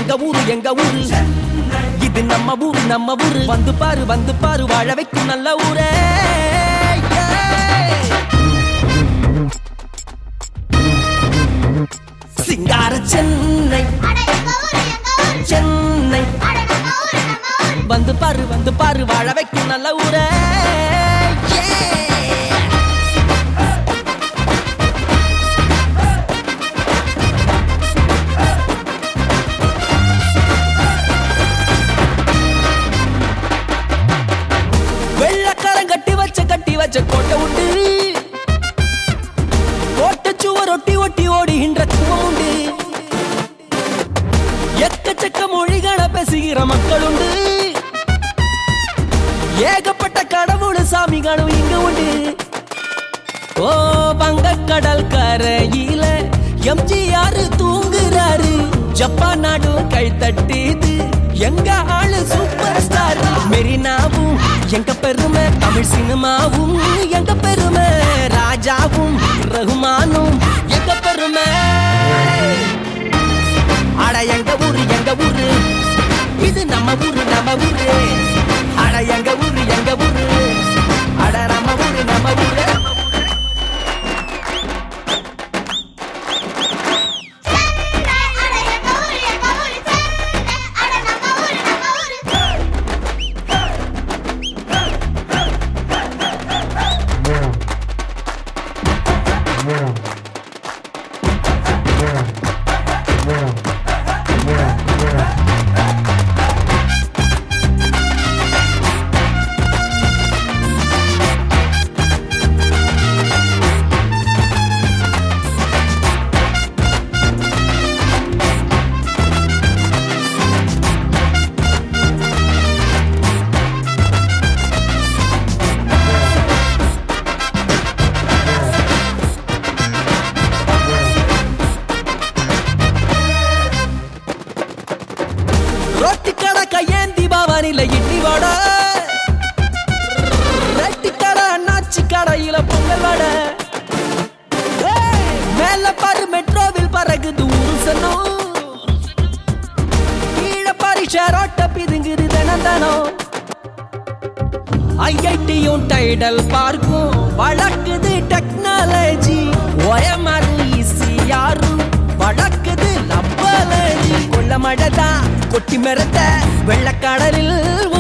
எங்க ஊரு எங்க ஊரு இது நம்ம ஊரு நம்ம ஊரு வந்து பாரு வந்து பாரு வாழ வைக்கும் நல்ல ஊரே சிங்கார சென்னை அட எங்க ஊரு எங்க ஊரு சென்னை அட நம்ம ஊரு நம்ம ஊரு வந்து பாரு வந்து பாரு வாழ வைக்கும் நல்ல ஊரே வெள்ளக்காரன் கட்டி வச்ச கட்டி வச்ச கோட்டை உண்டு கோட்டை சுவர் ஒட்டி ஒட்டி ஓடுகின்ற குவம் உண்டு எக்கச்சக்க மொழிகளை பேசுகிற மக்கள் உண்டு ஏகப்பட்ட கடவுள் சாமிகளும் இங்க உண்டு ஓ வங்கக்கடல் கரையில எம்ஜிஆர் தூங்குறாரு ஜப்பான் நாடு கை தட்டிது எங்க ஆளு சூப்பர் ஸ்டார் மெரினாவும் எங்க பெருமை தமிழ் சினிமாவும் எங்க பெருமை ராஜாவும் ரகுமானும் எங்க பெருமை அட எங்க ஊரு எங்க ஊரு இது நம்ம ஊரு நம்ம ஊரு அட எங்க ஊரு எங்க ஊரு அட நம்ம ஊரு நம்ம ஊரு சென்னை அட எங்க ஊரு எங்க ஊரு சென்னை அட நம்ம ஊரு நம்ம ஊரு ரொட்டி கடை கையேந்தி பவானில இட்லி வடை ரெட்டி கடை அண்ணாச்சி கடையில பொங்கல் வடை ஏய், மேல பாரு மெட்ரோவில் பறகுது ஊரு சனம் கீழே பாரு ஷேரோட்ட பிதுங்குது தினம் தினம் ஐஐடியும் டைடல் பார்க்கும் வழக்குது டெக்னாலஜி ஒயமாறு ஈசியாரும் வழக்குது லப்பாலஜி கொள்ள மழைதான் கொட்டி மிரட்ட வெள்ளக்கடலில்